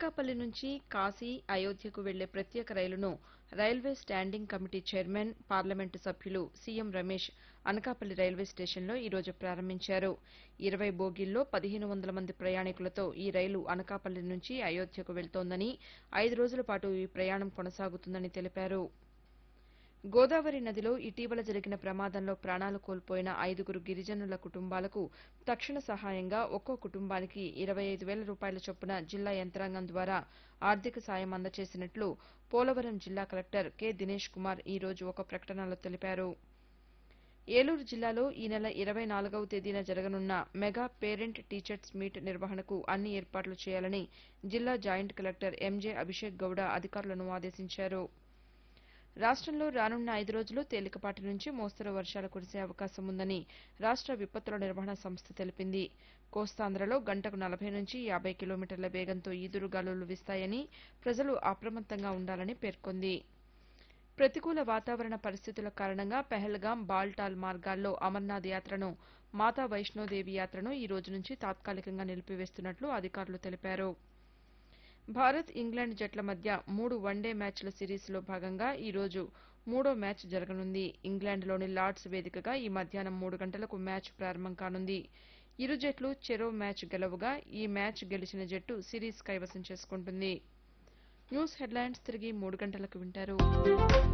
అనకాపల్లి నుంచి కాశీ అయోధ్యకు వెళ్లే ప్రత్యేక రైలును railway standing committee chairman parliament సభ్యులు సీఎం రమేష్ అనకాపల్లి రైల్వే స్టేషన్లో ఈరోజు ప్రారంభించారు ఇరవై బోగీల్లో పదిహేను వందల మంది ప్రయాణికులతో ఈ రైలు అనకాపల్లి నుంచి అయోధ్యకు వెళ్తోందని ఐదు రోజుల పాటు ఈ ప్రయాణం కొనసాగుతుందని తెలిపారు గోదావరి నదిలో ఇటీవల జరిగిన ప్రమాదంలో ప్రాణాలు కోల్పోయిన ఐదుగురు గిరిజనుల కుటుంబాలకు తక్షణ సహాయంగా ఒక్కో కుటుంబానికి ఇరవై ఐదు వేల రూపాయల చొప్పున జిల్లా యంత్రాంగం ద్వారా ఆర్థిక సాయం అందజేసినట్లు పోలవరం జిల్లా కలెక్టర్ కె దినేష్ కుమార్ ఈ రోజు ఒక ప్రకటనలో తెలిపారు ఏలూరు జిల్లాలో ఈ నెల ఇరవై నాలుగవ తేదీన జరగనున్న మెగా పేరెంట్ టీచర్స్ మీట్ నిర్వహణకు అన్ని ఏర్పాట్లు చేయాలని జిల్లా joint collector M J Abhishek Gowda అధికారులను ఆదేశించారు రాష్టంలో రానున్న ఐదు రోజులు తేలికపాటి నుంచి మోస్తరు వర్షాలు కురిసే అవకాశం ఉందని రాష్ట విపత్తుల నిర్వహణ సంస్థ తెలిపింది కోస్తాంధ్రలో గంటకు నలభై నుంచి యాబై కిలోమీటర్ల వేగంతో ఈదురుగాలులు వీస్తాయని ప్రజలు అప్రమత్తంగా ఉండాలని పేర్కొంది ప్రతికూల వాతావరణ పరిస్థితుల కారణంగా పెహల్గాం బాల్టాల్ మార్గాల్లో అమర్నాథ్ యాత్రను మాతా వైష్ణోదేవి యాత్రను ఈ రోజు నుంచి తాత్కాలికంగా నిలిపివేస్తున్నట్లు అధికారులు తెలిపారు భారత్ ఇంగ్లాండ్ జట్ల మధ్య మూడు వన్డే మ్యాచ్ల సిరీస్లో భాగంగా ఈ రోజు మూడో మ్యాచ్ జరగనుంది ఇంగ్లాండ్లోని లార్డ్స్ వేదికగా ఈ మధ్యాహ్నం మూడు గంటలకు మ్యాచ్ ప్రారంభం కానుంది ఇరు జట్లు చెరో మ్యాచ్ గెలవగా ఈ మ్యాచ్ గెలిచిన జట్టు సిరీస్ కైవసం చేసుకుంటుంది న్యూస్ హెడ్లైన్స్ తిరిగి మూడు గంటలకు వింటారు